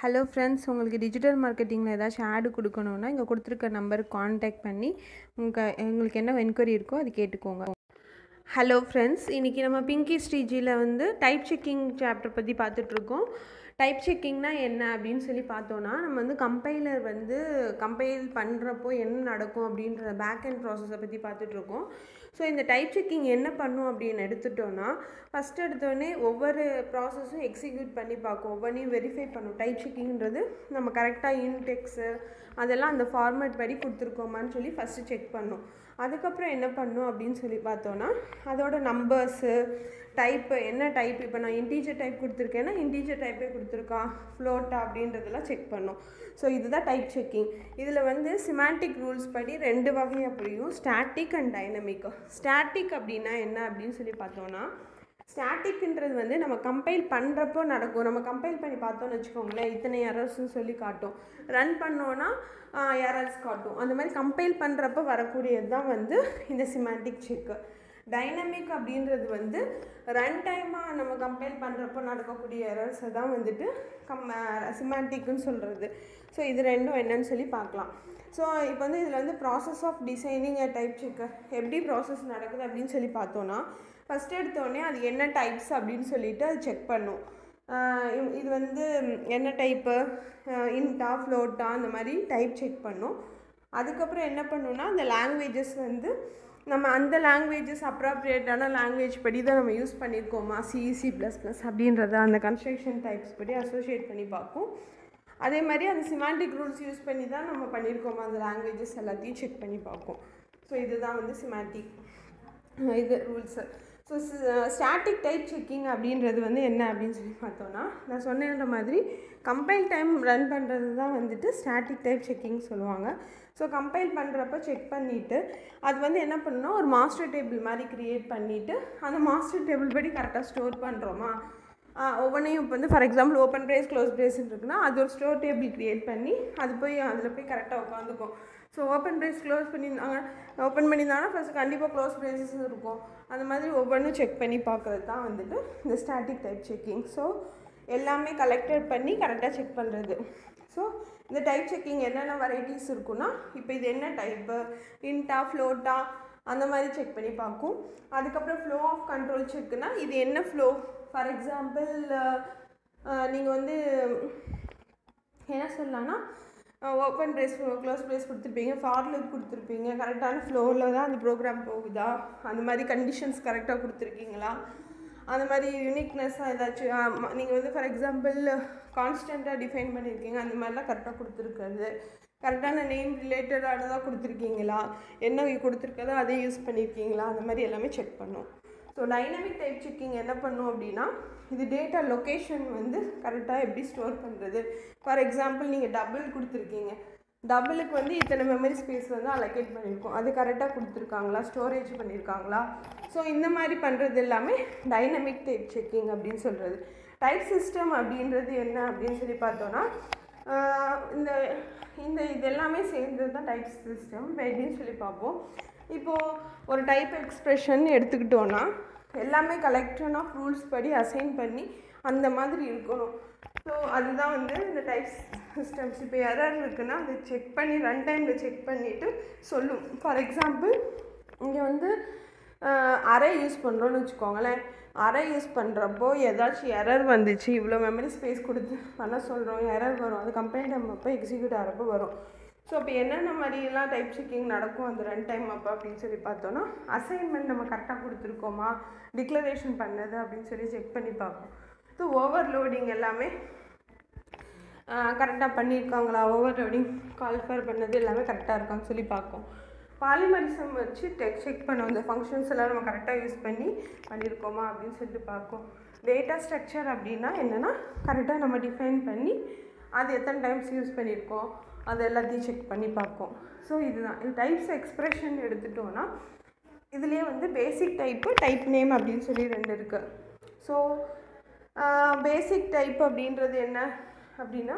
hello friends உங்களுக்கு டிஜிட்டல் மார்க்கெட்டிங்கில் ஏதாச்சும் ஆடு கொடுக்கணுன்னா இங்கே கொடுத்துருக்க நம்பருக்கு காண்டாக்ட் பண்ணி உங்கள் உங்களுக்கு என்ன என்கொயரி இருக்கோ அது கேட்டுக்கோங்க ஹலோ ஃப்ரெண்ட்ஸ் இன்றைக்கி நம்ம பிங்கி ஸ்ரீஜியில் வந்து டைப் செக்கிங் சாப்டர் பற்றி பார்த்துட்ருக்கோம் டைப் செக்கிங்னா என்ன அப்படின்னு சொல்லி பார்த்தோன்னா நம்ம வந்து கம்பைலர் வந்து கம்பைல் பண்ணுறப்போ என்ன நடக்கும் அப்படின்ற பேக் அண்ட் ப்ராசஸை பற்றி பார்த்துட்ருக்கோம் ஸோ இந்த டைப் செக்கிங் என்ன பண்ணும் அப்படின்னு எடுத்துட்டோன்னா ஃபஸ்ட் எடுத்தோடனே ஒவ்வொரு ப்ராசஸும் எக்ஸிக்யூட் பண்ணி பார்க்கும் ஒவ்வொன்றையும் வெரிஃபை பண்ணும் டைப் செக்கிங்கிறது நம்ம கரெக்டாக இன்டெக்ஸு அதெல்லாம் அந்த ஃபார்மேட் படி கொடுத்துருக்கோமான்னு சொல்லி ஃபஸ்ட்டு செக் பண்ணும் அதுக்கப்புறம் என்ன பண்ணும் அப்படின்னு சொல்லி பார்த்தோன்னா அதோட நம்பர்ஸு டைப்பு என்ன டைப் இப்போ நான் இன்டீஜர் டைப் கொடுத்துருக்கேன்னா இன்டீஜர் டைப்பே கொடுத்துருக்கா ஃப்ளோட்டா அப்படின்றதெல்லாம் செக் பண்ணும் ஸோ இதுதான் டைப் செக்கிங் இதில் வந்து சிமாண்டிக் ரூல்ஸ் படி ரெண்டு வகை அப்படியும் ஸ்டாட்டிக் அண்ட் டைனமிக் ஸ்டாட்டிக் அப்படின்னா என்ன அப்படின்னு சொல்லி பார்த்தோன்னா ஸ்டாட்டிக்ன்றது வந்து நம்ம கம்பைல் பண்ணுறப்போ நடக்கும் நம்ம கம்பைல் பண்ணி பார்த்தோம்னு வச்சுக்கோங்களேன் இத்தனை எரர்ஸ்னு சொல்லி காட்டும் ரன் பண்ணோன்னா எரர்ஸ் காட்டும் அந்த மாதிரி கம்பைல் பண்ணுறப்போ வரக்கூடியது தான் வந்து இந்த சிமாண்டிக் செக்கு டைனமிக் அப்படின்றது வந்து ரன் டைமாக நம்ம கம்பைல் பண்ணுறப்போ நடக்கக்கூடிய எரர்ஸை தான் வந்துட்டு கம் சிமாண்டிக்குன்னு சொல்கிறது ஸோ இது ரெண்டும் என்னன்னு சொல்லி பார்க்கலாம் ஸோ இப்போ வந்து இதில் வந்து process of designing uh type check எப்படி ப்ராசஸ் நடக்குது அப்படின்னு சொல்லி பார்த்தோன்னா ஃபஸ்ட் எடுத்தோடனே அது என்ன டைப்ஸ் அப்படின்னு சொல்லிட்டு அது செக் பண்ணும் இது வந்து என்ன டைப்பு இன்டா ஃப்ளோட்டா அந்த மாதிரி டைப் செக் பண்ணும் அதுக்கப்புறம் என்ன பண்ணுன்னா அந்த லாங்குவேஜஸ் வந்து நம்ம அந்த லாங்குவேஜஸ் அப்ராப்ரியேட்டான லாங்குவேஜ் படி தான் நம்ம யூஸ் பண்ணியிருக்கோமா சிஇசி ப்ளஸ் ப்ளஸ் அப்படின்றத அந்த கன்ஸ்ட்ரக்ஷன் டைப்ஸ் படி அசோசியேட் பண்ணி பார்க்கும் அதே மாதிரி அந்த சிமாண்டிக் ரூல்ஸ் யூஸ் பண்ணி தான் நம்ம பண்ணியிருக்கோமா அந்த லாங்குவேஜஸ் எல்லாத்தையும் செக் பண்ணி பார்க்கும் ஸோ இதுதான் வந்து சிமாண்டிக் இது rules so static type checking அப்படின்றது வந்து என்ன அப்படின்னு சொல்லி பார்த்தோன்னா நான் சொன்னேன்ற மாதிரி கம்பைல் டைம் ரன் பண்ணுறது தான் வந்துட்டு ஸ்டாட்டிக் டைப் செக்கிங் சொல்லுவாங்க ஸோ கம்பைல் பண்ணுறப்ப செக் பண்ணிவிட்டு அது வந்து என்ன பண்ணணும் ஒரு மாஸ்டர் டேபிள் மாதிரி க்ரியேட் பண்ணிவிட்டு அந்த மாஸ்டர் டேபிள் படி கரெக்டாக ஸ்டோர் பண்ணுறோமா ஒவ்வொன்றையும் இப்போ வந்து for example open brace close ப்ரைஸ்ன்னு இருக்குன்னா அது ஒரு ஸ்டோர் டேபிள் க்ரியேட் பண்ணி அது போய் அதில் போய் கரெக்டாக உட்காந்துக்கும் ஸோ ஓப்பன் ப்ரைஸ் க்ளோஸ் பண்ணியிருந்தாங்க ஓப்பன் பண்ணியிருந்தாங்கன்னா ஃபஸ்ட்டு கண்டிப்பாக க்ளோஸ் ப்ரைஸஸ் இருக்கும் அந்த மாதிரி ஒவ்வொன்றும் செக் பண்ணி பார்க்குறது தான் வந்துட்டு இந்த ஸ்டாட்டிக் டைப் செக்கிங் ஸோ எல்லாமே கலெக்டட் பண்ணி கரெக்டாக செக் பண்ணுறது ஸோ இந்த டைப் செக்கிங் என்னென்ன வெரைட்டிஸ் இருக்குன்னா இப்போ இது என்ன டைப்பு இன்டா ஃப்ளோட்டா அந்த மாதிரி செக் பண்ணி பார்க்கும் அதுக்கப்புறம் ஃப்ளோ ஆஃப் கண்ட்ரோல் செக்குனா இது என்ன ஃப்ளோ ஃபார் எக்ஸாம்பிள் நீங்கள் வந்து என்ன சொல்லலாம்னா ஓப்பன் ப்ரைஸ் க்ளோஸ் ப்ரைஸ் கொடுத்துருப்பீங்க ஃபார்லுக் கொடுத்துருப்பீங்க கரெக்டான ஃப்ளோவில் தான் அந்த ப்ரோக்ராம் போகுதா அந்த மாதிரி கண்டிஷன்ஸ் கரெக்டாக கொடுத்துருக்கீங்களா அந்த மாதிரி யூனிக்னஸ்ஸாக ஏதாச்சும் நீங்கள் வந்து ஃபார் எக்ஸாம்பிள் கான்ஸ்டண்ட்டாக டிஃபைன் பண்ணியிருக்கீங்க அந்த மாதிரிலாம் கரெக்டாக கொடுத்துருக்குறது கரெக்டான நேம் ரிலேட்டடானதாக கொடுத்துருக்கீங்களா என்ன கொடுத்துருக்கதோ அதே யூஸ் பண்ணியிருக்கீங்களா அந்த மாதிரி எல்லாமே செக் பண்ணும் ஸோ டைனமிக் டைப் செக்கிங் என்ன பண்ணும் அப்படின்னா இது டேட்டா லொக்கேஷன் வந்து கரெக்டாக எப்படி ஸ்டோர் பண்ணுறது ஃபார் எக்ஸாம்பிள் நீங்கள் டபுள் கொடுத்துருக்கீங்க டபுளுக்கு வந்து இத்தனை மெமரி ஸ்பேஸ் வந்து அலோகேட் பண்ணியிருக்கோம் அது கரெக்டாக கொடுத்துருக்காங்களா ஸ்டோரேஜ் பண்ணியிருக்காங்களா ஸோ இந்த மாதிரி பண்ணுறது எல்லாமே டைனமிக் டைப் செக்கிங் அப்படின்னு சொல்கிறது டைப் சிஸ்டம் அப்படின்றது என்ன அப்படின்னு சொல்லி பார்த்தோன்னா இந்த இந்த இது எல்லாமே சேர்ந்தது தான் டைப் சிஸ்டம் எப்படின்னு சொல்லி பார்ப்போம் இப்போது ஒரு டைப் எக்ஸ்ப்ரெஷன் எடுத்துக்கிட்டோன்னா எல்லாமே கலெக்ஷன் ஆஃப் ரூல்ஸ் படி அசைன் பண்ணி அந்த மாதிரி இருக்கணும் ஸோ அதுதான் வந்து இந்த டைப் சிஸ்டம்ஸ் இப்போ எரர் இருக்குன்னா அதை செக் பண்ணி ரன் டைமில் செக் பண்ணிவிட்டு சொல்லும் ஃபார் எக்ஸாம்பிள் இங்கே வந்து அரை யூஸ் பண்ணுறோன்னு வச்சுக்கோங்களேன் அரை யூஸ் பண்ணுறப்போ ஏதாச்சும் எரர் வந்துச்சு இவ்வளோ மெமரி ஸ்பேஸ் கொடுத்து பண்ண சொல்கிறோம் எரர் வரும் அது கம்பெனி டைம் அப்போ எக்ஸிக்யூட் ஆகிறப்போ வரும் ஸோ இப்போ என்னென்ன மாதிரிலாம் டைப் செக்கிங் நடக்கும் அந்த ரன் டைம் அப்போ அப்படின்னு சொல்லி பார்த்தோன்னா அசைன்மெண்ட் நம்ம கரெக்டாக கொடுத்துருக்கோமா டிக்ளரேஷன் பண்ணது அப்படின்னு சொல்லி செக் பண்ணி பார்ப்போம் ஸோ ஓவர்லோடிங் எல்லாமே கரெக்டாக பண்ணியிருக்காங்களா ஓவர்லோடிங் கால்ஃபர் பண்ணது எல்லாமே கரெக்டாக இருக்கான்னு சொல்லி பார்க்கும் பாலிமரிசம் வச்சு டெக் செக் பண்ணும் இந்த ஃபங்க்ஷன்ஸ் எல்லாம் நம்ம கரெக்டாக யூஸ் பண்ணி பண்ணியிருக்கோமா அப்படின்னு சொல்லிட்டு பார்க்கும் டேட்டா ஸ்ட்ரக்சர் அப்படின்னா என்னென்னா கரெக்டாக நம்ம டிஃபைன் பண்ணி அது எத்தனை டைம்ஸ் யூஸ் பண்ணியிருக்கோம் அது எல்லாத்தையும் செக் பண்ணி பார்க்கும் ஸோ இதுதான் இது டைப்ஸ் எக்ஸ்ப்ரெஷன் எடுத்துட்டோன்னா இதுலேயே வந்து பேசிக் டைப்பு டைப் நேம் அப்படின்னு சொல்லி ரெண்டு இருக்குது ஸோ பேசிக் டைப் அப்படின்றது என்ன அப்படின்னா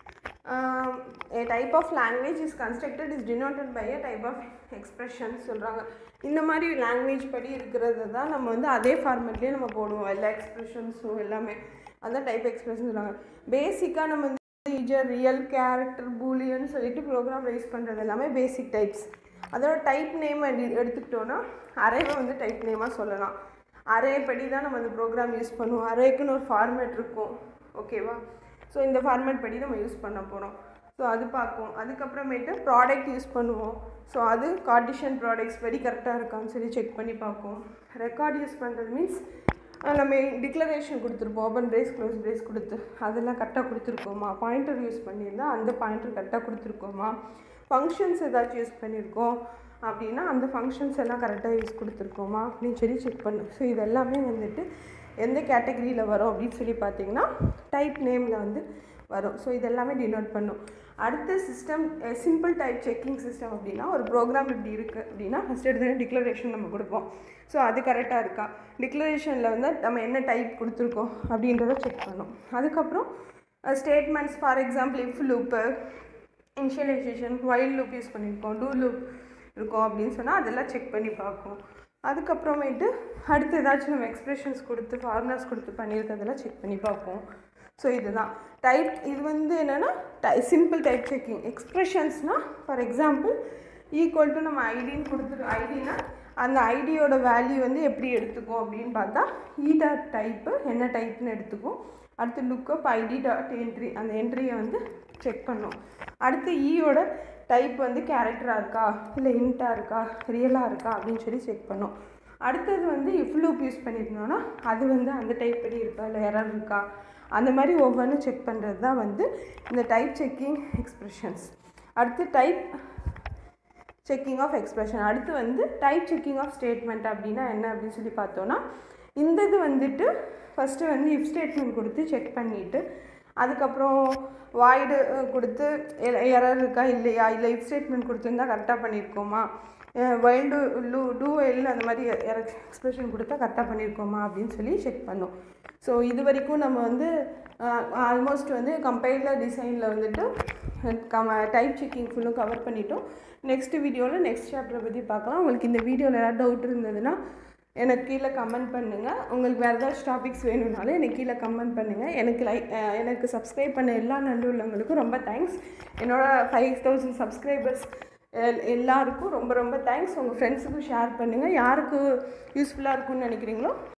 a type of language is constructed is denoted by a type of expression சொல்கிறாங்க இந்த மாதிரி லாங்குவேஜ் படி இருக்கிறது தான் நம்ம வந்து அதே ஃபார்மேட்லேயே நம்ம போடுவோம் எல்லா எக்ஸ்ப்ரெஷன்ஸும் எல்லாமே அதான் டைப் எக்ஸ்ப்ரெஷன் சொல்கிறாங்க பேசிக்காக நம்ம இன்டீஜர் ரியல் கேரக்டர் பூலியன்னு சொல்லிட்டு ப்ரோக்ராம் ரைஸ் பண்ணுறது எல்லாமே பேசிக் டைப்ஸ் அதோட டைப் நேம் எடுத்துக்கிட்டோன்னா அரேவை வந்து டைப் நேமாக சொல்லலாம் அரே படி தான் நம்ம அந்த ப்ரோக்ராம் யூஸ் பண்ணுவோம் அரேக்குன்னு ஒரு ஃபார்மேட் இருக்கும் ஓகேவா ஸோ இந்த ஃபார்மேட் படி நம்ம யூஸ் பண்ண போகிறோம் ஸோ அது பார்ப்போம் அதுக்கப்புறமேட்டு ப்ராடக்ட் யூஸ் பண்ணுவோம் ஸோ அது கார்டிஷன் ப்ராடக்ட்ஸ் படி கரெக்டாக இருக்கான்னு சொல்லி செக் பண்ணி பார்ப்போம் ரெக்கார்ட் யூஸ் பண்ணுறது மீன்ஸ் நம்ம டிக்ளரேஷன் கொடுத்துருப்போம் ஓப்பன் பிரேஸ் க்ளோஸ் பிரேஸ் கொடுத்து அதெல்லாம் கரெக்டாக கொடுத்துருக்கோமா பாயிண்டர் யூஸ் பண்ணியிருந்தால் அந்த பாயிண்டர் கரெக்டாக கொடுத்துருக்கோமா ஃபங்க்ஷன்ஸ் ஏதாச்சும் யூஸ் பண்ணியிருக்கோம் அப்படின்னா அந்த ஃபங்க்ஷன்ஸ் எல்லாம் கரெக்டாக யூஸ் கொடுத்துருக்கோமா அப்படின்னு சொல்லி செக் பண்ணும் ஸோ இது எல்லாமே வந்துட்டு எந்த கேட்டகரியில் வரும் அப்படின்னு சொல்லி பார்த்தீங்கன்னா டைப் நேமில் வந்து வரும் ஸோ இது எல்லாமே டினோட் பண்ணும் அடுத்த system simple type checking system அப்படின்னா ஒரு ப்ரோக்ராம் இப்படி இருக்குது அப்படின்னா ஃபஸ்ட் எடுத்து டிக்ளரேஷன் நம்ம கொடுப்போம் ஸோ அது கரெக்டாக இருக்கா டிக்ளரேஷனில் வந்து நம்ம என்ன டைப் கொடுத்துருக்கோம் அப்படின்றத செக் பண்ணோம் அதுக்கப்புறம் statements for example if loop initialization while loop use பண்ணியிருக்கோம் டூ லூப் இருக்கும் அப்படின்னு சொன்னால் அதெல்லாம் செக் பண்ணி பார்க்கும் அதுக்கப்புறமேட்டு அடுத்து ஏதாச்சும் நம்ம எக்ஸ்ப்ரெஷன்ஸ் கொடுத்து ஃபார்முலாஸ் கொடுத்து பண்ணியிருக்கிறதெல்லாம் செக் பண்ணி பார்ப்போம் ஸோ இதுதான் டைப் இது வந்து என்னென்னா டை சிம்பிள் டைப் செக்கிங் எக்ஸ்ப்ரெஷன்ஸ்னால் ஃபார் எக்ஸாம்பிள் ஈக்குவல் டு நம்ம ஐடின்னு கொடுத்துரு ஐடினா அந்த ஐடியோட வேல்யூ வந்து எப்படி எடுத்துக்கும் அப்படின்னு பார்த்தா இ டாட் டைப்பு என்ன டைப்னு எடுத்துக்கும் அடுத்து லுக்கப் ஐடி டாட் என்ட்ரி அந்த என்ட்ரியை வந்து செக் பண்ணும் அடுத்து ஈயோட டைப் வந்து கேரக்டராக இருக்கா இல்லை இன்ட்டாக இருக்கா ரியலாக இருக்கா அப்படின்னு சொல்லி செக் பண்ணும் அடுத்தது வந்து இஃப் லூப் யூஸ் பண்ணியிருந்தோன்னா அது வந்து அந்த டைப் படி இருக்கா இல்லை எரர் இருக்கா அந்த மாதிரி ஒவ்வொன்றும் செக் பண்ணுறது தான் வந்து இந்த டைப் செக்கிங் எக்ஸ்ப்ரெஷன்ஸ் அடுத்து டைப் செக்கிங் ஆஃப் எக்ஸ்ப்ரெஷன் அடுத்து வந்து டைப் செக்கிங் ஆஃப் ஸ்டேட்மெண்ட் அப்படின்னா என்ன அப்படின்னு சொல்லி பார்த்தோன்னா இந்த இது வந்துட்டு ஃபஸ்ட்டு வந்து இஃப் ஸ்டேட்மெண்ட் கொடுத்து செக் பண்ணிவிட்டு அதுக்கப்புறம் வாய்டு கொடுத்து எரர் இருக்கா இல்லையா இல்லை இஃப் ஸ்டேட்மெண்ட் கொடுத்துருந்தா கரெக்டாக பண்ணியிருக்கோமா வைல்டு லூ டூ வைல்டு அந்த மாதிரி எக்ஸ்ப்ரெஷன் கொடுத்தா கரெக்டாக பண்ணியிருக்கோமா அப்படின்னு சொல்லி செக் பண்ணோம் ஸோ இது வரைக்கும் நம்ம வந்து ஆல்மோஸ்ட் வந்து கம்பைலர் டிசைனில் வந்துட்டு கம டைப் செக்கிங் ஃபுல்லும் கவர் பண்ணிட்டோம் நெக்ஸ்ட் வீடியோவில் நெக்ஸ்ட் சாப்டரை பற்றி பார்க்கலாம் உங்களுக்கு இந்த வீடியோவில் ஏதாவது டவுட் இருந்ததுன்னா எனக்கு கீழே கமெண்ட் பண்ணுங்கள் உங்களுக்கு வேறு ஏதாச்சும் டாபிக்ஸ் வேணும்னாலும் எனக்கு கீழே கமெண்ட் பண்ணுங்கள் எனக்கு லைக் எனக்கு சப்ஸ்கிரைப் பண்ண எல்லா நல்லுள்ளவங்களுக்கும் ரொம்ப தேங்க்ஸ் என்னோடய ஃபைவ் தௌசண்ட் சப்ஸ்கிரைபர்ஸ் எல்லாருக்கும் ரொம்ப ரொம்ப தேங்க்ஸ் உங்கள் ஃப்ரெண்ட்ஸுக்கும் ஷேர் பண்ணுங்கள் யாருக்கு யூஸ்ஃபுல்லாக இருக்கும்னு நினைக்கிறீங்களோ